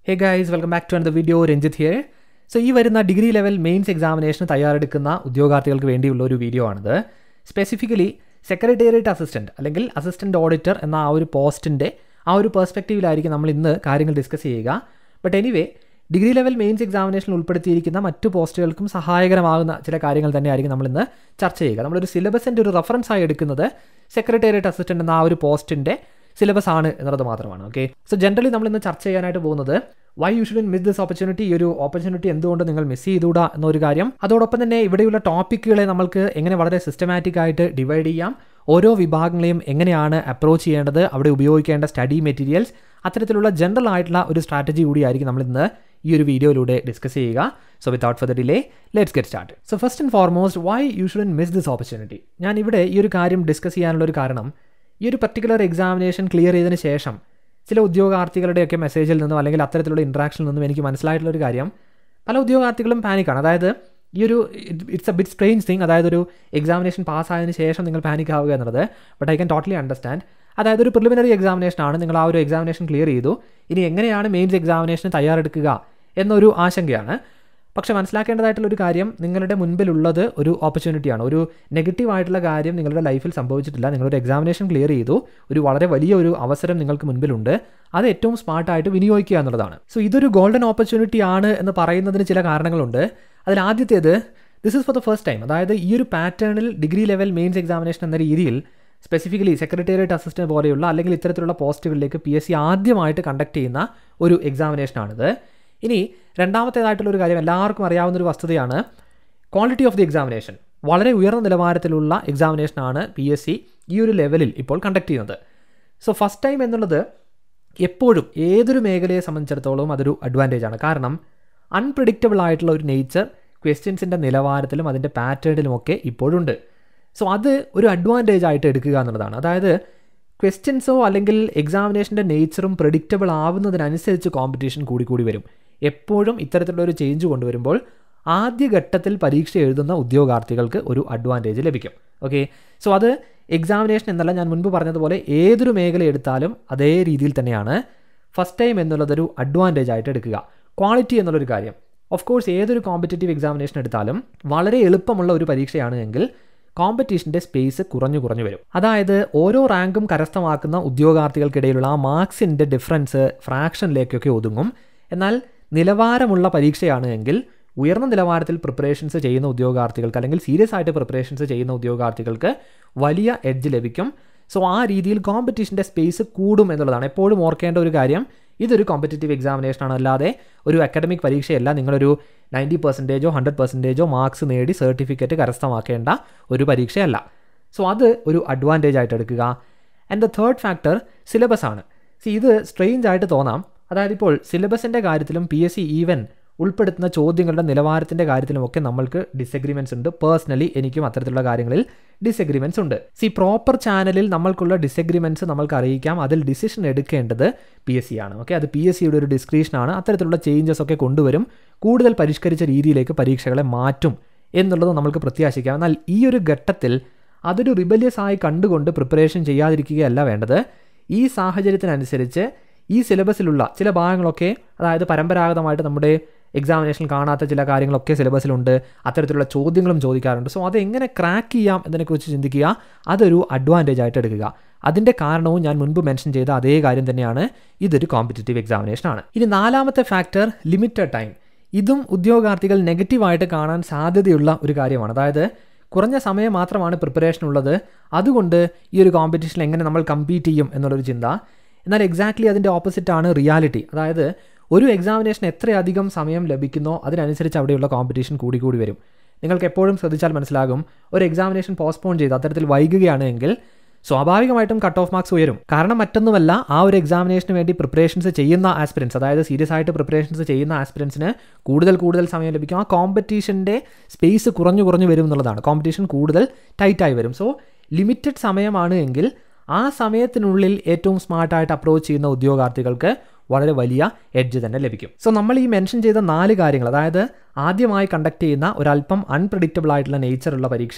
hey guys welcome back to another video Ranjith here so ഈ വരുന്ന degree level mains എക്സാമിനേഷന് തയ്യാറെടുക്കുന്ന ഉദ്യോഗാർത്ഥികൾക്ക് വേണ്ടിയുള്ള ഒരു വീഡിയോ ആണിത് സ്പെസിഫിക്കലി സെക്രട്ടേറിയറ്റ് അസിസ്റ്റൻറ്റ് അല്ലെങ്കിൽ അസിസ്റ്റൻറ്റ് ഓഡിറ്റർ എന്ന ആ ഒരു പോസ്റ്റിൻ്റെ ആ ഒരു പെർസ്പെക്റ്റീവിലായിരിക്കും നമ്മൾ ഇന്ന് കാര്യങ്ങൾ ഡിസ്കസ് ചെയ്യുക but anyway degree level mains എക്സാമിനേഷനിൽ ഉൾപ്പെടുത്തിയിരിക്കുന്ന മറ്റു പോസ്റ്റുകൾക്കും സഹായകരമാകുന്ന ചില കാര്യങ്ങൾ തന്നെയായിരിക്കും നമ്മൾ ഇന്ന് ചർച്ച ചെയ്യുക നമ്മളൊരു സിലബസിൻ്റെ ഒരു റെഫറൻസ് ആയി എടുക്കുന്നത് സെക്രട്ടേറിയറ്റ് അസിസ്റ്റൻ്റ് എന്ന ആ ഒരു പോസ്റ്റിൻ്റെ സിലബസ് ആണ് എന്നുള്ളത് മാത്രമാണ് ഓക്കെ സോ ജനറലി നമ്മൾ ഇന്ന് ചർച്ച ചെയ്യാനായിട്ട് പോകുന്നത് why you shouldn't miss this opportunity ഈ ഒരു ഓപ്പർച്യൂണിറ്റി എന്തുകൊണ്ട് നിങ്ങൾ മിസ് ചെയ്തുകൂടാ എന്നൊരു കാര്യം അതോടൊപ്പം തന്നെ ഇവിടെയുള്ള ടോപ്പിക്കുകളെ നമ്മൾക്ക് എങ്ങനെ വളരെ സിസ്റ്റമാറ്റിക് ആയിട്ട് ഡിവൈഡ് ചെയ്യാം ഓരോ വിഭാഗങ്ങളെയും എങ്ങനെയാണ് അപ്രോച്ച് ചെയ്യേണ്ടത് അവിടെ ഉപയോഗിക്കേണ്ട സ്റ്റഡി മെറ്റീരിയൽസ് അത്തരത്തിലുള്ള ജനറൽ ആയിട്ടുള്ള ഒരു സ്ട്രാറ്റജി കൂടിയായിരിക്കും നമ്മൾ ഇന്ന് ഈ ഒരു വീഡിയോയിലൂടെ ഡിസ്കസ് ചെയ്യുക so without further delay let's get start so first and foremost why you shouldn't miss this opportunity ഞാൻ ഇവിടെ ഈ ഒരു കാര്യം ഡിസ്കസ് ചെയ്യാനുള്ള ഒരു കാരണം ഈ ഒരു പർട്ടിക്കുലർ എക്സാമിനേഷൻ ക്ലിയർ ചെയ്തതിന് ശേഷം ചില ഉദ്യോഗാർത്ഥികളുടെയൊക്കെ മെസ്സേജിൽ നിന്നും അല്ലെങ്കിൽ അത്തരത്തിലുള്ള ഇൻട്രാക്ഷനിൽ നിന്നും എനിക്ക് മനസ്സിലായിട്ടുള്ള ഒരു കാര്യം പല ഉദ്യോഗാർത്ഥികളും പാനിക്കാണ് അതായത് ഈ ഒരു it's a bit strange thing അതായത് ഒരു എക്സാമിനേഷൻ പാസ്സായതിനു ശേഷം നിങ്ങൾ പാനിക് ആവുക എന്നുള്ളത് but I can totally understand അതായത് ഒരു പ്രിലിമിനറി എക്സാമിനേഷൻ ആണ് നിങ്ങൾ ആ ഒരു എക്സാമിനേഷൻ ക്ലിയർ ചെയ്തു ഇനി എങ്ങനെയാണ് മെയിൻസ് എക്സാമിനേഷന് തയ്യാറെടുക്കുക എന്നൊരു ആശങ്കയാണ് പക്ഷെ മനസ്സിലാക്കേണ്ടതായിട്ടുള്ള ഒരു കാര്യം നിങ്ങളുടെ മുൻപിലുള്ളത് ഒരു ഓപ്പർച്യൂണിറ്റിയാണ് ഒരു നെഗറ്റീവ് ആയിട്ടുള്ള കാര്യം നിങ്ങളുടെ ലൈഫിൽ സംഭവിച്ചിട്ടില്ല നിങ്ങളൊരു എക്സാമിനേഷൻ ക്ലിയർ ചെയ്തു ഒരു വളരെ വലിയ ഒരു അവസരം നിങ്ങൾക്ക് മുൻപിലുണ്ട് അത് ഏറ്റവും സ്മാർട്ടായിട്ട് വിനിയോഗിക്കുക എന്നുള്ളതാണ് സോ ഇതൊരു ഗോൾഡൻ ഓപ്പർച്യൂണിറ്റി ആണ് എന്ന് പറയുന്നതിന് ചില കാരണങ്ങളുണ്ട് അതിൽ ആദ്യത്തേത് this is for the first time അതായത് ഈ ഒരു പാറ്റേണിൽ ഡിഗ്രി ലെവൽ മെയിൻസ് എക്സാമിനേഷൻ എന്ന രീതിയിൽ സ്പെസിഫിക്കലി സെക്രട്ടേറിയറ്റ് അസിസ്റ്റന്റ് പോലെയുള്ള അല്ലെങ്കിൽ ഇത്തരത്തിലുള്ള പോസ്റ്റുകളിലേക്ക് പി എസ് സി ആദ്യമായിട്ട് കണ്ടക്ട് ചെയ്യുന്ന ഒരു എക്സാമിനേഷനാണിത് ഇനി രണ്ടാമത്തേതായിട്ടുള്ള ഒരു കാര്യം എല്ലാവർക്കും അറിയാവുന്ന ഒരു വസ്തുതയാണ് ക്വാളിറ്റി ഓഫ് ദി എക്സാമിനേഷൻ വളരെ ഉയർന്ന നിലവാരത്തിലുള്ള എക്സാമിനേഷനാണ് പി എസ് സി ഈ ഒരു ലെവലിൽ ഇപ്പോൾ കണ്ടക്ട് ചെയ്യുന്നത് സോ ഫസ്റ്റ് ടൈം എന്നുള്ളത് എപ്പോഴും ഏതൊരു മേഖലയെ സംബന്ധിച്ചിടത്തോളം അതൊരു അഡ്വാൻറ്റേജ് ആണ് കാരണം അൺപ്രഡിക്റ്റബിൾ ആയിട്ടുള്ള ഒരു നേച്ചർ ക്വസ്റ്റ്യൻസിൻ്റെ നിലവാരത്തിലും അതിൻ്റെ പാറ്റേണിലുമൊക്കെ ഇപ്പോഴുണ്ട് സോ അത് ഒരു അഡ്വാൻറ്റേജ് ആയിട്ട് എടുക്കുക എന്നുള്ളതാണ് അതായത് ക്വസ്റ്റ്യൻസോ അല്ലെങ്കിൽ എക്സാമിനേഷൻ്റെ നേച്ചറും പ്രഡിക്റ്റബിൾ ആവുന്നതിനനുസരിച്ച് കോമ്പറ്റീഷൻ കൂടി കൂടി വരും എപ്പോഴും ഇത്തരത്തിലുള്ള ഒരു ചേഞ്ച് കൊണ്ടുവരുമ്പോൾ ആദ്യഘട്ടത്തിൽ പരീക്ഷ എഴുതുന്ന ഉദ്യോഗാർത്ഥികൾക്ക് ഒരു അഡ്വാൻറ്റേജ് ലഭിക്കും ഓക്കെ സോ അത് എക്സാമിനേഷൻ എന്നല്ല ഞാൻ മുൻപ് പറഞ്ഞതുപോലെ ഏതൊരു മേഖല എടുത്താലും അതേ രീതിയിൽ തന്നെയാണ് ഫസ്റ്റ് ടൈം എന്നുള്ളതൊരു അഡ്വാൻറ്റേജ് ആയിട്ട് എടുക്കുക ക്വാളിറ്റി എന്നുള്ളൊരു കാര്യം ഓഫ് കോഴ്സ് ഏതൊരു കോമ്പറ്റേറ്റീവ് എക്സാമിനേഷൻ എടുത്താലും വളരെ എളുപ്പമുള്ള ഒരു പരീക്ഷയാണ് എങ്കിൽ കോമ്പറ്റീഷൻ്റെ സ്പേസ് കുറഞ്ഞു കുറഞ്ഞു വരും അതായത് ഓരോ റാങ്കും കരസ്ഥമാക്കുന്ന ഉദ്യോഗാർത്ഥികൾക്കിടയിലുള്ള ആ മാർക്സിൻ്റെ ഡിഫറൻസ് ഫ്രാക്ഷനിലേക്കൊക്കെ ഒതുങ്ങും എന്നാൽ നിലവാരമുള്ള പരീക്ഷയാണ് എങ്കിൽ ഉയർന്ന നിലവാരത്തിൽ പ്രിപ്പറേഷൻസ് ചെയ്യുന്ന ഉദ്യോഗാർത്ഥികൾക്ക് അല്ലെങ്കിൽ സീരിയസ് ആയിട്ട് പ്രിപ്പറേഷൻസ് ചെയ്യുന്ന ഉദ്യോഗാർത്ഥികൾക്ക് വലിയ എഡ്ജ് ലഭിക്കും സോ ആ രീതിയിൽ കോമ്പറ്റീഷൻ്റെ സ്പേസ് കൂടും എന്നുള്ളതാണ് എപ്പോഴും ഓർക്കേണ്ട ഒരു കാര്യം ഇതൊരു കോമ്പറ്റേറ്റീവ് എക്സാമിനേഷൻ ആണ് അല്ലാതെ ഒരു അക്കാഡമിക് പരീക്ഷയല്ല നിങ്ങളൊരു നയൻറ്റി പെർസെൻറ്റേജോ ഹൺഡ്രഡ് പെർസെൻറ്റേജോ മാർക്സ് നേടി സർട്ടിഫിക്കറ്റ് കരസ്ഥമാക്കേണ്ട ഒരു പരീക്ഷയല്ല സോ അത് ഒരു അഡ്വാൻറ്റേജ് ആയിട്ട് എടുക്കുക and the third factor syllabus ആണ് സി ഇത് സ്ട്രെയിഞ്ച് ആയിട്ട് തോന്നാം അതായത് ഇപ്പോൾ സിലബസിൻ്റെ കാര്യത്തിലും പി എസ് സി ഈവൻ ഉൾപ്പെടുത്തുന്ന ചോദ്യങ്ങളുടെ നിലവാരത്തിൻ്റെ കാര്യത്തിലുമൊക്കെ നമ്മൾക്ക് ഡിസഗ്രിമെൻറ്റ്സ് ഉണ്ട് പേഴ്സണലി എനിക്കും അത്തരത്തിലുള്ള കാര്യങ്ങളിൽ ഡിസഗ്രിമെൻറ്റ്സ് ഉണ്ട് സി പ്രോപ്പർ ചാനലിൽ നമ്മൾക്കുള്ള ഡിസഗ്രിമെൻറ്റ്സ് നമ്മൾക്ക് അറിയിക്കാം അതിൽ ഡിസിഷൻ എടുക്കേണ്ടത് പി എസ് സി ആണ് ഓക്കെ അത് പി എസ് സിയുടെ ഒരു ഡിസ്ക്രിപ്ഷനാണ് അത്തരത്തിലുള്ള ചേഞ്ചസ് ഒക്കെ കൊണ്ടുവരും കൂടുതൽ പരിഷ്കരിച്ച രീതിയിലേക്ക് പരീക്ഷകളെ മാറ്റും എന്നുള്ളത് നമ്മൾക്ക് പ്രത്യാശിക്കാം എന്നാൽ ഈ ഒരു ഘട്ടത്തിൽ അതൊരു റിബലിയസ് ആയി കണ്ടുകൊണ്ട് പ്രിപ്പറേഷൻ ചെയ്യാതിരിക്കുകയല്ല വേണ്ടത് ഈ സാഹചര്യത്തിനനുസരിച്ച് ഈ സിലബസിലുള്ള ചില ഭാഗങ്ങളൊക്കെ അതായത് പരമ്പരാഗതമായിട്ട് നമ്മുടെ എക്സാമിനേഷനിൽ കാണാത്ത ചില കാര്യങ്ങളൊക്കെ സിലബസിലുണ്ട് അത്തരത്തിലുള്ള ചോദ്യങ്ങളും ചോദിക്കാറുണ്ട് സോ അത് എങ്ങനെ ക്രാക്ക് ചെയ്യാം എന്നതിനെക്കുറിച്ച് ചിന്തിക്കുക അതൊരു അഡ്വാൻറ്റേജ് ആയിട്ട് എടുക്കുക അതിൻ്റെ കാരണവും ഞാൻ മുൻപ് മെൻഷൻ ചെയ്ത അതേ കാര്യം തന്നെയാണ് ഇതൊരു കോമ്പറ്റേറ്റീവ് എക്സാമിനേഷൻ ആണ് ഇനി നാലാമത്തെ ഫാക്ടർ ലിമിറ്റഡ് ടൈം ഇതും ഉദ്യോഗാർത്ഥികൾ നെഗറ്റീവായിട്ട് കാണാൻ സാധ്യതയുള്ള ഒരു കാര്യമാണ് അതായത് കുറഞ്ഞ സമയം മാത്രമാണ് പ്രിപ്പറേഷൻ ഉള്ളത് അതുകൊണ്ട് ഈ ഒരു കോമ്പറ്റീഷനിൽ എങ്ങനെ നമ്മൾ കമ്പീറ്റ് ചെയ്യും എന്നുള്ളൊരു ചിന്ത എന്നാൽ എക്സാക്ട്ലി അതിൻ്റെ ഓപ്പോസിറ്റാണ് റിയാലിറ്റി അതായത് ഒരു എക്സാമിനേഷൻ എത്രയധികം സമയം ലഭിക്കുന്നോ അതിനനുസരിച്ച് അവിടെയുള്ള കോമ്പറ്റീഷൻ കൂടി കൂടി വരും നിങ്ങൾക്ക് എപ്പോഴും ശ്രദ്ധിച്ചാൽ മനസ്സിലാകും ഒരു എക്സാമിനേഷൻ പോസ്റ്റ്പോൺ ചെയ്ത് അത്തരത്തിൽ വൈകുകയാണ് എങ്കിൽ സ്വാഭാവികമായിട്ടും കട്ട് ഓഫ് മാർക്സ് ഉയരും കാരണം മറ്റൊന്നുമല്ല ആ ഒരു എക്സാമിനേഷന് വേണ്ടി പ്രിപ്പറേഷൻസ് ചെയ്യുന്ന ആസ്പിരൻസ് അതായത് സീരിയസ് ആയിട്ട് പ്രിപ്പറേഷൻസ് ചെയ്യുന്ന ആസ്പിരൻസിന് കൂടുതൽ കൂടുതൽ സമയം ലഭിക്കും ആ കോമ്പറ്റീഷൻ്റെ സ്പേസ് കുറഞ്ഞു കുറഞ്ഞു വരും എന്നുള്ളതാണ് കോമ്പറ്റീഷൻ കൂടുതൽ ടൈറ്റായി വരും സോ ലിമിറ്റഡ് സമയമാണ് എങ്കിൽ ആ സമയത്തിനുള്ളിൽ ഏറ്റവും സ്മാർട്ടായിട്ട് അപ്രോച്ച് ചെയ്യുന്ന ഉദ്യോഗാർത്ഥികൾക്ക് വളരെ വലിയ എഡ്ജ് തന്നെ ലഭിക്കും സോ നമ്മൾ ഈ മെൻഷൻ ചെയ്ത നാല് കാര്യങ്ങൾ അതായത് ആദ്യമായി കണ്ടക്ട് ചെയ്യുന്ന ഒരല്പം അൺപ്രഡിക്റ്റബിൾ ആയിട്ടുള്ള നേച്ചറുള്ള പരീക്ഷ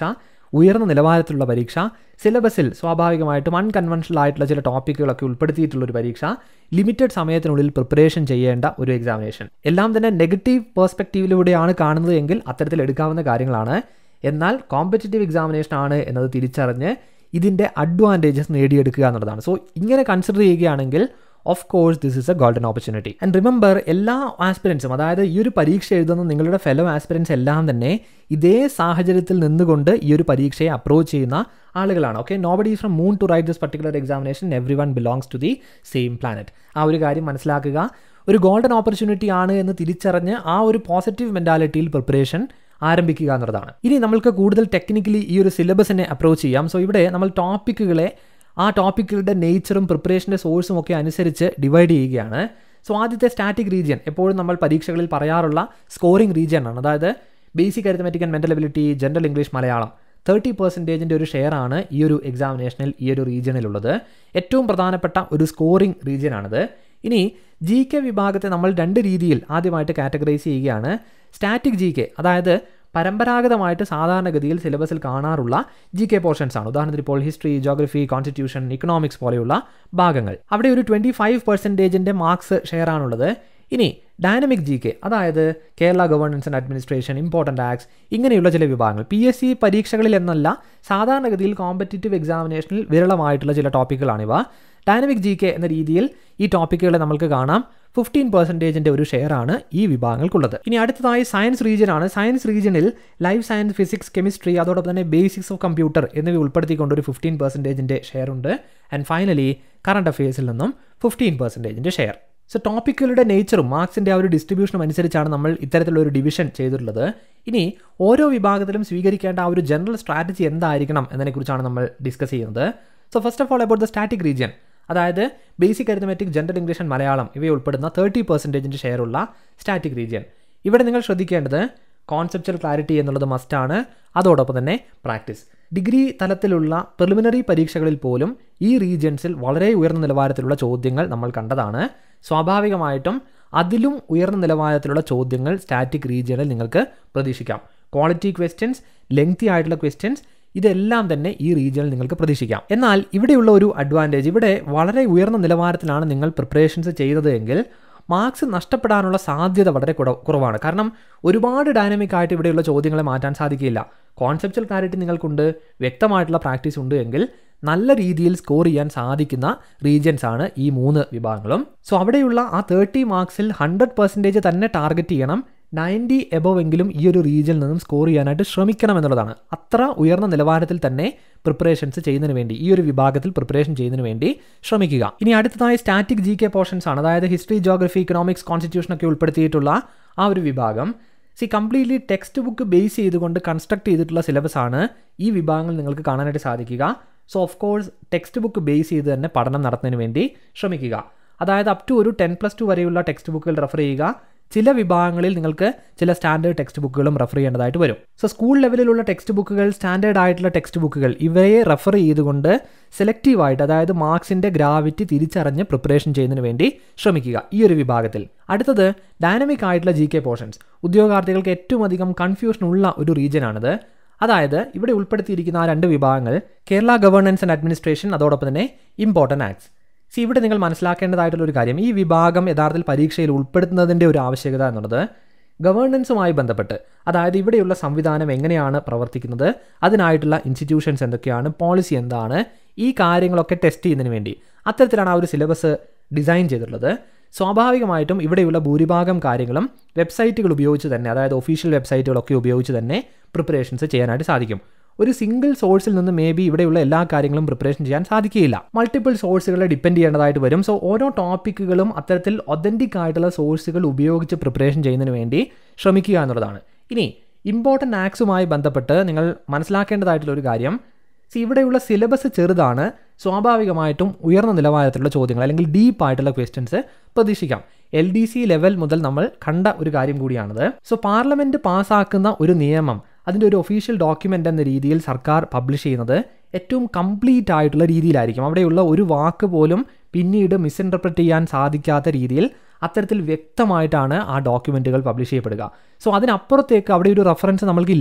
ഉയർന്ന നിലവാരത്തിലുള്ള പരീക്ഷ സിലബസിൽ സ്വാഭാവികമായിട്ടും അൺകൺവെൻഷണൽ ആയിട്ടുള്ള ചില ടോപ്പിക്കുകളൊക്കെ ഉൾപ്പെടുത്തിയിട്ടുള്ള ഒരു പരീക്ഷ ലിമിറ്റഡ് സമയത്തിനുള്ളിൽ പ്രിപ്പറേഷൻ ചെയ്യേണ്ട ഒരു എക്സാമിനേഷൻ എല്ലാം തന്നെ നെഗറ്റീവ് പേഴ്സ്പെക്റ്റീവിലൂടെയാണ് കാണുന്നത് എങ്കിൽ അത്തരത്തിൽ എടുക്കാവുന്ന കാര്യങ്ങളാണ് എന്നാൽ കോമ്പറ്റേറ്റീവ് എക്സാമിനേഷൻ ആണ് എന്നത് തിരിച്ചറിഞ്ഞ് ഇതിൻ്റെ അഡ്വാൻറ്റേജസ് നേടിയെടുക്കുക എന്നുള്ളതാണ് സോ ഇങ്ങനെ കൺസിഡർ ചെയ്യുകയാണെങ്കിൽ of course this is a golden opportunity and remember എല്ലാ ആസ്പിരൻസും അതായത് ഈ ഒരു പരീക്ഷ എഴുതുന്ന നിങ്ങളുടെ ഫെലോ ആസ്പിരൻസ് എല്ലാം തന്നെ ഇതേ സാഹചര്യത്തിൽ നിന്നുകൊണ്ട് ഈ ഒരു പരീക്ഷയെ അപ്രോച്ച് ചെയ്യുന്ന ആളുകളാണ് okay nobody from moon to write this particular examination every one belongs to the same planet ആ ഒരു കാര്യം മനസ്സിലാക്കുക ഒരു ഗോൾഡൻ ഓപ്പർച്യൂണിറ്റി ആണ് എന്ന് തിരിച്ചറിഞ്ഞ് ആ ഒരു പോസിറ്റീവ് മെൻറ്റാലിറ്റിയിൽ പ്രിപ്പറേഷൻ ആരംഭിക്കുക എന്നുള്ളതാണ് ഇനി നമ്മൾക്ക് കൂടുതൽ ടെക്നിക്കലി ഈ ഒരു സിലബസിനെ അപ്രോച്ച് ചെയ്യാം സോ ഇവിടെ നമ്മൾ ടോപ്പിക്കുകളെ ആ ടോപ്പിക്കുകളുടെ നേച്ചറും പ്രിപ്പറേഷൻ്റെ സോഴ്സും ഒക്കെ അനുസരിച്ച് ഡിവൈഡ് ചെയ്യുകയാണ് സോ ആദ്യത്തെ സ്റ്റാറ്റിക് റീജിയൻ എപ്പോഴും നമ്മൾ പരീക്ഷകളിൽ പറയാറുള്ള സ്കോറിംഗ് റീജിയൻ ആണ് അതായത് basic arithmetic and mental ability general English Malayalam thirty പെർസെൻറ്റേജിൻ്റെ ഒരു ഷെയർ ആണ് ഈ ഒരു എക്സാമിനേഷനിൽ ഈ ഒരു റീജിയനിലുള്ളത് ഏറ്റവും പ്രധാനപ്പെട്ട ഒരു സ്കോറിംഗ് റീജിയനാണിത് ഇനി ജി കെ വിഭാഗത്തെ നമ്മൾ രണ്ട് രീതിയിൽ ആദ്യമായിട്ട് കാറ്റഗറൈസ് ചെയ്യുകയാണ് സ്റ്റാറ്റിക് ജി കെ അതായത് പരമ്പരാഗതമായിട്ട് സാധാരണഗതിയിൽ സിലബസിൽ കാണാറുള്ള ജി കെ പോർഷൻസ് ആണ് ഉദാഹരണത്തിന് ഇപ്പോൾ ഹിസ്റ്ററി ജോഗ്രഫി കോൺസ്റ്റിറ്റ്യൂഷൻ ഇക്കണോമിക്സ് പോലെയുള്ള ഭാഗങ്ങൾ അവിടെ ഒരു ട്വൻറ്റി ഫൈവ് പെർസെൻറ്റേജിൻ്റെ മാർക്സ് ഷെയർ ആണുള്ളത് ഇനി ഡൈനമിക് ജി കെ അതായത് Kerala governance and administration important acts ഇങ്ങനെയുള്ള ചില വിഭാഗങ്ങൾ പി എസ് സി പരീക്ഷകളിൽ എന്നല്ല സാധാരണഗതിയിൽ കോമ്പറ്റേറ്റീവ് എക്സാമിനേഷനിൽ വിരളമായിട്ടുള്ള ചില ടോപ്പിക്കുകളാണിവ ഡൈനമിക് ജി കെ എന്ന രീതിയിൽ ഈ ടോപ്പിക്കുകളെ നമുക്ക് കാണാം ഫിഫ്റ്റീൻ പെർസെൻറ്റേജിൻ്റെ ഒരു ഷെയർ ആണ് ഈ വിഭാഗങ്ങൾക്കുള്ളത് ഇനി അടുത്തതായി സയൻസ് റീജിയൻ ആണ് സയൻസ് റീജിയനിൽ ലൈഫ് സയൻസ് ഫിസിക്സ് കെമിസ്ട്രി അതോടൊപ്പം തന്നെ ബേസിക്സ് ഓഫ് കമ്പ്യൂട്ടർ എന്നിവ ഉൾപ്പെടുത്തിക്കൊണ്ട് ഒരു ഫിഫ്റ്റീൻ പെർസെൻറ്റേജിൻ്റെ ഷെയർ ഉണ്ട് ആൻഡ് ഫൈനലി കറണ്ട് അഫയേഴ്സിൽ നിന്നും ഫിഫ്റ്റീൻ പെർസെൻറ്റേജിൻ്റെ ഷെയർ സോ ടോപ്പിക്കുകളുടെ നേച്ചറും മാർക്സിൻ്റെ ആ ഒരു ഡിസ്ട്രിബ്യൂഷനും അനുസരിച്ചാണ് നമ്മൾ ഇത്തരത്തിലുള്ള ഒരു ഡിവിഷൻ ചെയ്തിട്ടുള്ളത് ഇനി ഓരോ വിഭാഗത്തിലും സ്വീകരിക്കേണ്ട ആ ഒരു ജനറൽ സ്ട്രാറ്റജി എന്തായിരിക്കണം എന്നതിനെക്കുറിച്ചാണ് നമ്മൾ ഡിസ്കസ് ചെയ്യുന്നത് so first of all about the static region അതായത് basic arithmetic general English and Malayalam ഇവയെ ഉൾപ്പെടുന്ന തേർട്ടി പെർസെൻറ്റേജിൻ്റെ ഷെയറുള്ള സ്റ്റാറ്റിക് റീജിയൻ ഇവിടെ നിങ്ങൾ ശ്രദ്ധിക്കേണ്ടത് കോൺസെപ്റ്റൽ ക്ലാരിറ്റി എന്നുള്ളത് മസ്റ്റാണ് അതോടൊപ്പം തന്നെ പ്രാക്ടീസ് ഡിഗ്രി തലത്തിലുള്ള പ്രിലിമിനറി പരീക്ഷകളിൽ പോലും ഈ റീജിയൻസിൽ വളരെ ഉയർന്ന നിലവാരത്തിലുള്ള ചോദ്യങ്ങൾ നമ്മൾ കണ്ടതാണ് സ്വാഭാവികമായിട്ടും അതിലും ഉയർന്ന നിലവാരത്തിലുള്ള ചോദ്യങ്ങൾ സ്റ്റാറ്റിക് റീജിയനിൽ നിങ്ങൾക്ക് പ്രതീക്ഷിക്കാം ക്വാളിറ്റി ക്വസ്റ്റ്യൻസ് ലെങ്തി ആയിട്ടുള്ള ക്വസ്റ്റ്യൻസ് ഇതെല്ലാം തന്നെ ഈ റീജിയനിൽ നിങ്ങൾക്ക് പ്രതീക്ഷിക്കാം എന്നാൽ ഇവിടെയുള്ള ഒരു അഡ്വാൻറ്റേജ് ഇവിടെ വളരെ ഉയർന്ന നിലവാരത്തിലാണ് നിങ്ങൾ പ്രിപ്പറേഷൻസ് ചെയ്തത് എങ്കിൽ മാർക്സ് നഷ്ടപ്പെടാനുള്ള സാധ്യത വളരെ കുറവാണ് കാരണം ഒരുപാട് ഡൈനാമിക് ആയിട്ട് ഇവിടെയുള്ള ചോദ്യങ്ങളെ മാറ്റാൻ സാധിക്കില്ല കോൺസെപ്റ്റൽ ക്ലാരിറ്റി നിങ്ങൾക്കുണ്ട് വ്യക്തമായിട്ടുള്ള പ്രാക്ടീസ് ഉണ്ട് എങ്കിൽ നല്ല രീതിയിൽ സ്കോർ ചെയ്യാൻ സാധിക്കുന്ന റീജിയൻസ് ആണ് ഈ മൂന്ന് വിഭാഗങ്ങളും സോ അവിടെയുള്ള ആ തേർട്ടി മാർക്സിൽ ഹൺഡ്രഡ് പെർസെൻറ്റേജ് തന്നെ ടാർഗറ്റ് ചെയ്യണം നയൻറ്റി എബവ് എങ്കിലും ഈ ഒരു റീജിയനിൽ നിന്നും സ്കോർ ചെയ്യാനായിട്ട് ശ്രമിക്കണം എന്നുള്ളതാണ് അത്ര ഉയർന്ന നിലവാരത്തിൽ തന്നെ പ്രിപ്പറേഷൻസ് ചെയ്യുന്നതിന് വേണ്ടി ഈ ഒരു വിഭാഗത്തിൽ പ്രിപ്പറേഷൻ ചെയ്യുന്നതിന് വേണ്ടി ശ്രമിക്കുക ഇനി അടുത്തതായി സ്റ്റാറ്റിക് ജി കെ പോർഷൻസ് ആണ് അതായത് ഹിസ്റ്ററി ജോഗ്രഫി ഇക്കണോമിക്സ് കോൺസ്റ്റിറ്റ്യൂഷൻ ഒക്കെ ഉൾപ്പെടുത്തിയിട്ടുള്ള ആ ഒരു വിഭാഗം see completely textbook base ചെയ്തുകൊണ്ട് കൺസ്ട്രക്ട് ചെയ്തിട്ടുള്ള സിലബസ് ആണ് ഈ വിഭാഗങ്ങൾ നിങ്ങൾക്ക് കാണാനായിട്ട് സാധിക്കുക so of course textbook base ചെയ്ത് തന്നെ പഠനം നടത്തുന്നതിന് വേണ്ടി ശ്രമിക്കുക അതായത് അപ് ടു ഒരു ടെൻ പ്ലസ് ടു വരെയുള്ള ടെക്സ്റ്റ് ബുക്കുകൾ റെഫർ ചെയ്യുക ചില വിഭാഗങ്ങളിൽ നിങ്ങൾക്ക് ചില സ്റ്റാൻഡേർഡ് ടെക്സ്റ്റ് ബുക്കുകളും റെഫർ ചെയ്യേണ്ടതായിട്ട് വരും സോ സ്കൂൾ ലെവലിലുള്ള ടെക്സ്റ്റ് ബുക്കുകൾ സ്റ്റാൻഡേർഡ് ആയിട്ടുള്ള ടെക്സ്റ്റ് ബുക്കുകൾ ഇവയെ റെഫർ ചെയ്തുകൊണ്ട് സെലക്റ്റീവായിട്ട് അതായത് മാർക്സിൻ്റെ ഗ്രാവിറ്റി തിരിച്ചറിഞ്ഞ് പ്രിപ്പറേഷൻ ചെയ്യുന്നതിന് വേണ്ടി ശ്രമിക്കുക ഈ ഒരു വിഭാഗത്തിൽ അടുത്തത് ഡൈനമിക് ആയിട്ടുള്ള ജി കെ പോർഷൻസ് ഉദ്യോഗാർത്ഥികൾക്ക് ഏറ്റവും അധികം കൺഫ്യൂഷൻ ഉള്ള ഒരു റീജിയനാണിത് അതായത് ഇവിടെ ഉൾപ്പെടുത്തിയിരിക്കുന്ന ആ രണ്ട് വിഭാഗങ്ങൾ കേരള ഗവേണൻസ് ആൻഡ് അഡ്മിനിസ്ട്രേഷൻ അതോടൊപ്പം തന്നെ ഇമ്പോർട്ടൻ്റ് ആക്ട്സ് സി ഇവിടെ നിങ്ങൾ മനസ്സിലാക്കേണ്ടതായിട്ടുള്ള ഒരു കാര്യം ഈ വിഭാഗം യഥാർത്ഥത്തിൽ പരീക്ഷയിൽ ഉൾപ്പെടുത്തുന്നതിൻ്റെ ഒരു ആവശ്യകത എന്നുള്ളത് ഗവേണൻസുമായി ബന്ധപ്പെട്ട് അതായത് ഇവിടെയുള്ള സംവിധാനം എങ്ങനെയാണ് പ്രവർത്തിക്കുന്നത് അതിനായിട്ടുള്ള ഇൻസ്റ്റിറ്റ്യൂഷൻസ് എന്തൊക്കെയാണ് പോളിസി എന്താണ് ഈ കാര്യങ്ങളൊക്കെ ടെസ്റ്റ് ചെയ്യുന്നതിന് വേണ്ടി അത്തരത്തിലാണ് ആ ഒരു സിലബസ് ഡിസൈൻ ചെയ്തിട്ടുള്ളത് സ്വാഭാവികമായിട്ടും ഇവിടെയുള്ള ഭൂരിഭാഗം കാര്യങ്ങളും വെബ്സൈറ്റുകൾ ഉപയോഗിച്ച് തന്നെ അതായത് ഒഫീഷ്യൽ വെബ്സൈറ്റുകളൊക്കെ ഉപയോഗിച്ച് തന്നെ പ്രിപ്പറേഷൻസ് ചെയ്യാനായിട്ട് സാധിക്കും ഒരു സിംഗിൾ സോഴ്സിൽ നിന്ന് മേ ബി ഇവിടെയുള്ള എല്ലാ കാര്യങ്ങളും പ്രിപ്പറേഷൻ ചെയ്യാൻ സാധിക്കുകയില്ല മൾട്ടിപ്പിൾ സോഴ്സുകളെ ഡിപ്പെൻഡ് ചെയ്യേണ്ടതായിട്ട് വരും സോ ഓരോ ടോപ്പിക്കുകളും അത്തരത്തിൽ ഒതൻറ്റിക് ആയിട്ടുള്ള സോഴ്സുകൾ ഉപയോഗിച്ച് പ്രിപ്പറേഷൻ ചെയ്യുന്നതിന് വേണ്ടി ശ്രമിക്കുക എന്നുള്ളതാണ് ഇനി ഇമ്പോർട്ടൻ്റ് ആക്സുമായി ബന്ധപ്പെട്ട് നിങ്ങൾ മനസ്സിലാക്കേണ്ടതായിട്ടുള്ള ഒരു കാര്യം സി ഇവിടെയുള്ള സിലബസ് ചെറുതാണ് സ്വാഭാവികമായിട്ടും ഉയർന്ന നിലവാരത്തിലുള്ള ചോദ്യങ്ങൾ അല്ലെങ്കിൽ ഡീപ്പ് ആയിട്ടുള്ള ക്വസ്റ്റ്യൻസ് പ്രതീക്ഷിക്കാം എൽ ഡി സി ലെവൽ മുതൽ നമ്മൾ കണ്ട ഒരു കാര്യം കൂടിയാണിത് സോ പാർലമെൻറ്റ് പാസ്സാക്കുന്ന ഒരു നിയമം അതിൻ്റെ ഒരു ഒഫീഷ്യൽ ഡോക്യുമെൻ്റ് എന്ന രീതിയിൽ സർക്കാർ പബ്ലിഷ് ചെയ്യുന്നത് ഏറ്റവും കംപ്ലീറ്റ് ആയിട്ടുള്ള രീതിയിലായിരിക്കും അവിടെയുള്ള ഒരു വാക്ക് പോലും പിന്നീട് മിസ്ഇൻറ്റർപ്രറ്റ് ചെയ്യാൻ സാധിക്കാത്ത രീതിയിൽ അത്തരത്തിൽ വ്യക്തമായിട്ടാണ് ആ ഡോക്യുമെൻറ്റുകൾ പബ്ലിഷ് ചെയ്യപ്പെടുക സോ അതിനപ്പുറത്തേക്ക് അവിടെ ഒരു റെഫറൻസ് നമ്മൾക്കില്ല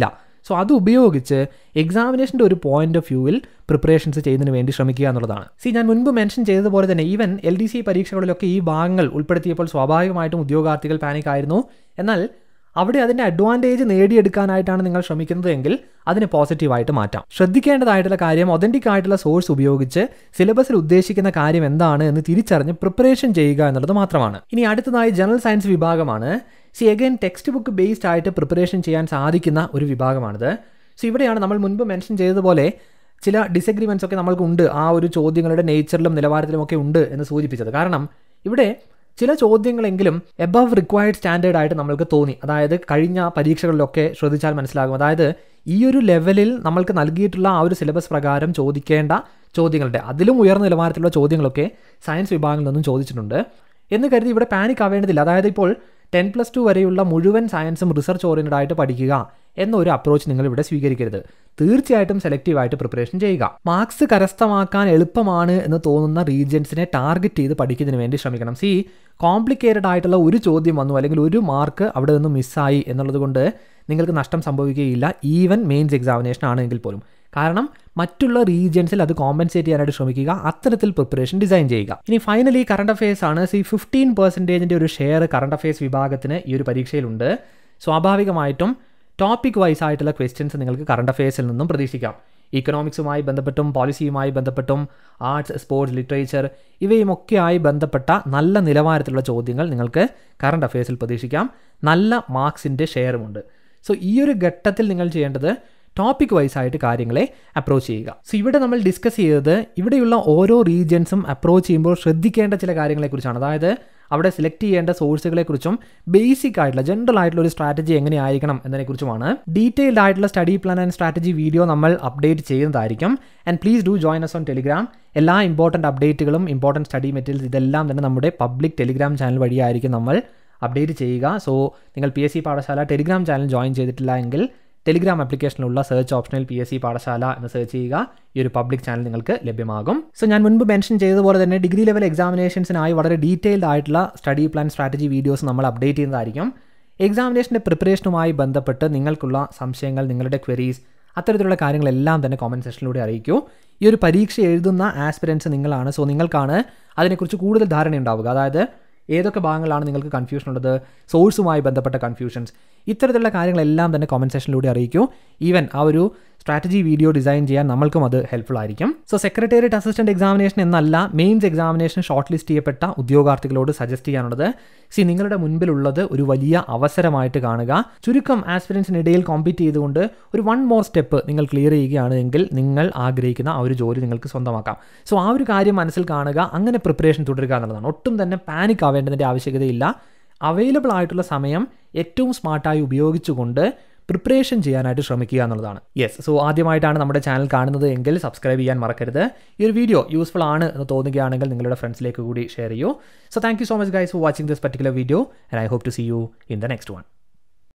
സോ അത് ഉപയോഗിച്ച് എക്സാമിനേഷൻ്റെ ഒരു പോയിന്റ് ഓഫ് വ്യൂവിൽ പ്രിപ്പറേഷൻസ് ചെയ്യുന്നതിന് വേണ്ടി ശ്രമിക്കുക എന്നുള്ളതാണ് സി ഞാൻ മുൻപ് മെൻഷൻ ചെയ്തതുപോലെ തന്നെ ഈവൻ എൽ ഡി സി പരീക്ഷകളിലൊക്കെ ഈ ഭാഗങ്ങൾ ഉൾപ്പെടുത്തിയപ്പോൾ സ്വാഭാവികമായിട്ടും ഉദ്യോഗാർത്ഥികൾ പാനിക് ആയിരുന്നു എന്നാൽ അവിടെ അതിൻ്റെ അഡ്വാൻറ്റേജ് നേടിയെടുക്കാനായിട്ടാണ് നിങ്ങൾ ശ്രമിക്കുന്നത് എങ്കിൽ അതിനെ പോസിറ്റീവായിട്ട് മാറ്റാം ശ്രദ്ധിക്കേണ്ടതായിട്ടുള്ള കാര്യം ഒതൻറ്റിക് ആയിട്ടുള്ള സോഴ്സ് ഉപയോഗിച്ച് സിലബസിൽ ഉദ്ദേശിക്കുന്ന കാര്യം എന്താണ് എന്ന് തിരിച്ചറിഞ്ഞ് പ്രിപ്പറേഷൻ ചെയ്യുക എന്നുള്ളത് മാത്രമാണ് ഇനി അടുത്തതായി ജനറൽ സയൻസ് വിഭാഗമാണ് see again textbook based ആയിട്ട് പ്രിപ്പറേഷൻ ചെയ്യാൻ സാധിക്കുന്ന ഒരു വിഭാഗമാണിത് സോ ഇവിടെയാണ് നമ്മൾ മുൻപ് മെൻഷൻ ചെയ്തതുപോലെ ചില ഡിസഗ്രിമെൻറ്റ്സ് ഒക്കെ നമ്മൾക്കുണ്ട് ആ ഒരു ചോദ്യങ്ങളുടെ നേച്ചറിലും നിലവാരത്തിലും ഒക്കെ ഉണ്ട് എന്ന് സൂചിപ്പിച്ചത് കാരണം ഇവിടെ ചില ചോദ്യങ്ങളെങ്കിലും എബവ് റിക്വയർഡ് സ്റ്റാൻഡേർഡ് ആയിട്ട് നമ്മൾക്ക് തോന്നി അതായത് കഴിഞ്ഞ പരീക്ഷകളിലൊക്കെ ശ്രദ്ധിച്ചാൽ മനസ്സിലാകും അതായത് ഈ ഒരു ലെവലിൽ നമ്മൾക്ക് നൽകിയിട്ടുള്ള ആ ഒരു സിലബസ് പ്രകാരം ചോദിക്കേണ്ട ചോദ്യങ്ങളുടെ അതിലും ഉയർന്ന നിലവാരത്തിലുള്ള ചോദ്യങ്ങളൊക്കെ സയൻസ് വിഭാഗങ്ങളിൽ നിന്നും ചോദിച്ചിട്ടുണ്ട് എന്ന് കരുതി ഇവിടെ പാനിക് ആവേണ്ടതില്ല അതായത് ഇപ്പോൾ ടെൻ പ്ലസ് ടു വരെയുള്ള മുഴുവൻ സയൻസും റിസർച്ച് ഓറിയൻറ്റഡ് ആയിട്ട് പഠിക്കുക എന്നൊരു അപ്രോച്ച് നിങ്ങൾ ഇവിടെ സ്വീകരിക്കരുത് തീർച്ചയായിട്ടും സെലക്റ്റീവായിട്ട് പ്രിപ്പറേഷൻ ചെയ്യുക മാർക്സ് കരസ്ഥമാക്കാൻ എളുപ്പമാണ് എന്ന് തോന്നുന്ന റീജിയൻസിനെ ടാർഗറ്റ് ചെയ്ത് പഠിക്കുന്നതിന് വേണ്ടി ശ്രമിക്കണം സി കോംപ്ലിക്കേറ്റഡ് ആയിട്ടുള്ള ഒരു ചോദ്യം വന്നു അല്ലെങ്കിൽ ഒരു മാർക്ക് അവിടെ നിന്ന് മിസ്സായി എന്നുള്ളത് കൊണ്ട് നിങ്ങൾക്ക് നഷ്ടം സംഭവിക്കുകയില്ല ഈവൻ മെയിൻസ് എക്സാമിനേഷൻ ആണെങ്കിൽ പോലും കാരണം മറ്റുള്ള റീജിയൻസിൽ അത് കോമ്പൻസേറ്റ് ചെയ്യാനായിട്ട് ശ്രമിക്കുക അത്തരത്തിൽ പ്രിപ്പറേഷൻ ഡിസൈൻ ചെയ്യുക ഇനി ഫൈനലി കറണ്ട് അഫയേഴ്സ് ആണ് സി ഫിഫ്റ്റീൻ പെർസെൻറ്റേജിൻ്റെ ഒരു ഷെയർ കറണ്ട് അഫയേഴ്സ് വിഭാഗത്തിന് ഈ ഒരു പരീക്ഷയിലുണ്ട് സ്വാഭാവികമായിട്ടും ടോപ്പിക് വൈസ് ആയിട്ടുള്ള ക്വസ്റ്റ്യൻസ് നിങ്ങൾക്ക് കറണ്ട് അഫയേഴ്സിൽ നിന്നും പ്രതീക്ഷിക്കാം ഇക്കണോമിക്സുമായി ബന്ധപ്പെട്ടും പോളിസിയുമായി ബന്ധപ്പെട്ടും ആർട്സ് സ്പോർട്സ് ലിറ്ററേച്ചർ ഇവയുമൊക്കെയായി ബന്ധപ്പെട്ട നല്ല നിലവാരത്തിലുള്ള ചോദ്യങ്ങൾ നിങ്ങൾക്ക് കറണ്ട് അഫയേഴ്സിൽ പ്രതീക്ഷിക്കാം നല്ല മാർക്സിൻ്റെ ഷെയറുമുണ്ട് സോ ഈ ഒരു ഘട്ടത്തിൽ നിങ്ങൾ ചെയ്യേണ്ടത് ടോപ്പിക് വൈസ് ആയിട്ട് കാര്യങ്ങളെ അപ്രോച്ച് ചെയ്യുക സോ ഇവിടെ നമ്മൾ ഡിസ്കസ് ചെയ്തത് ഇവിടെയുള്ള ഓരോ റീജിയൻസും അപ്രോച്ച് ചെയ്യുമ്പോൾ ശ്രദ്ധിക്കേണ്ട ചില കാര്യങ്ങളെക്കുറിച്ചാണ് അതായത് അവിടെ സെലക്ട് ചെയ്യേണ്ട സോഴ്സുകളെക്കുറിച്ചും ബേസിക് ആയിട്ടുള്ള ജനറൽ ആയിട്ടുള്ള ഒരു സ്ട്രാറ്റജി എങ്ങനെയായിരിക്കണം എന്നതിനെക്കുറിച്ചുമാണ് ഡീറ്റെയിൽഡ് ആയിട്ടുള്ള study plan and strategy video നമ്മൾ അപ്ഡേറ്റ് ചെയ്യുന്നതായിരിക്കും and please do join us on Telegram എല്ലാ ഇമ്പോർട്ടൻറ്റ് അപ്ഡേറ്റുകളും ഇമ്പോർട്ടൻറ്റ് സ്റ്റഡി മെറ്റീരിയൽസ് ഇതെല്ലാം തന്നെ നമ്മുടെ പബ്ലിക് ടെലിഗ്രാം ചാനൽ വഴിയായിരിക്കും നമ്മൾ അപ്ഡേറ്റ് ചെയ്യുക സോ നിങ്ങൾ P S C Pathashala Telegram channel join ചെയ്തിട്ടില്ല എങ്കിൽ ടെലിഗ്രാം ആപ്ലിക്കേഷനിലുള്ള സെർച്ച് ഓപ്ഷനിൽ പി എസ് സി പാഠശാല എന്ന് സെർച്ച് ചെയ്യുക ഈ ഒരു പബ്ലിക് ചാനൽ നിങ്ങൾക്ക് ലഭ്യമാകും സോ ഞാൻ മുൻപ് മെൻഷൻ ചെയ്തതുപോലെ തന്നെ ഡിഗ്രി ലെവൽ എക്സാമിനേഷൻസിനായി വളരെ ഡീറ്റെയിൽഡ് ആയിട്ടുള്ള സ്റ്റഡി പ്ലാൻ സ്ട്രാറ്റജി വീഡിയോസ് നമ്മൾ അപ്ഡേറ്റ് ചെയ്യുന്നതായിരിക്കും എക്സാമിനേഷൻ്റെ പ്രിപ്പറേഷനുമായി ബന്ധപ്പെട്ട് നിങ്ങൾക്കുള്ള സംശയങ്ങൾ നിങ്ങളുടെ ക്വരീസ് അത്തരത്തിലുള്ള കാര്യങ്ങളെല്ലാം തന്നെ കോമൻറ്റ് സെക്ഷനിലൂടെ അറിയിക്കൂ ഈ ഒരു പരീക്ഷ എഴുതുന്ന ആസ്പിരൻസ് നിങ്ങളാണ് സോ നിങ്ങൾക്കാണ് അതിനെക്കുറിച്ച് കൂടുതൽ ധാരണയുണ്ടാവുക അതായത് ഏതൊക്കെ ഭാഗങ്ങളാണ് നിങ്ങൾക്ക് കൺഫ്യൂഷൻ ഉള്ളത് സോഴ്സുമായി ബന്ധപ്പെട്ട കൺഫ്യൂഷൻസ് ഇത്തരത്തിലുള്ള കാര്യങ്ങളെല്ലാം തന്നെ കോമൻറ്റ് സെക്ഷനിലൂടെ അറിയിക്കൂ ഈവൻ ആ ഒരു സ്ട്രാറ്റജി വീഡിയോ ഡിസൈൻ ചെയ്യാൻ നമ്മൾക്കും അത് ഹെൽപ്ഫുൾ ആയിരിക്കും സോ സെക്രട്ടേറിയറ്റ് അസിസ്റ്റന്റ് എക്സാമിനേഷൻ എന്നല്ല മെയിൻസ് എക്സാമിനേഷൻ ഷോർട്ട് ലിസ്റ്റ് ചെയ്യപ്പെട്ട ഉദ്യോഗാർത്ഥികളോട് സജസ്റ്റ് ചെയ്യാനുള്ളത് സി നിങ്ങളുടെ മുൻപിലുള്ളത് ഒരു വലിയ അവസരമായിട്ട് കാണുക ചുരുക്കം ആസ്പിരൻസിനിടയിൽ കോമ്പീറ്റ് ചെയ്തുകൊണ്ട് ഒരു വൺ മോർ സ്റ്റെപ്പ് നിങ്ങൾ ക്ലിയർ ചെയ്യുകയാണ് എങ്കിൽ നിങ്ങൾ ആഗ്രഹിക്കുന്ന ആ ഒരു ജോലി നിങ്ങൾക്ക് സ്വന്തമാക്കാം സോ ആ ഒരു കാര്യം മനസ്സിൽ കാണുക അങ്ങനെ പ്രിപ്പറേഷൻ തുടരുക എന്നുള്ളതാണ് ഒട്ടും തന്നെ പാനിക് ആവേണ്ടതിൻ്റെ ആവശ്യകതയില്ല അവൈലബിൾ ആയിട്ടുള്ള സമയം ഏറ്റവും സ്മാർട്ടായി ഉപയോഗിച്ചുകൊണ്ട് പ്രിപ്പറേഷൻ ചെയ്യാനായിട്ട് ശ്രമിക്കുക എന്നുള്ളതാണ് യെസ് സോ ആദ്യമായിട്ടാണ് നമ്മുടെ ചാനൽ കാണുന്നത് എങ്കിൽ സബ്സ്ക്രൈബ് ചെയ്യാൻ മറക്കരുത് ഈ ഒരു വീഡിയോ യൂസ്ഫുൾ ആണ് എന്ന് തോന്നുകയാണെങ്കിൽ നിങ്ങളുടെ ഫ്രണ്ട്സിലേക്ക് കൂടി ഷെയർ ചെയ്യൂ so thank you so much guys for watching this particular video and I hope to see you in the next one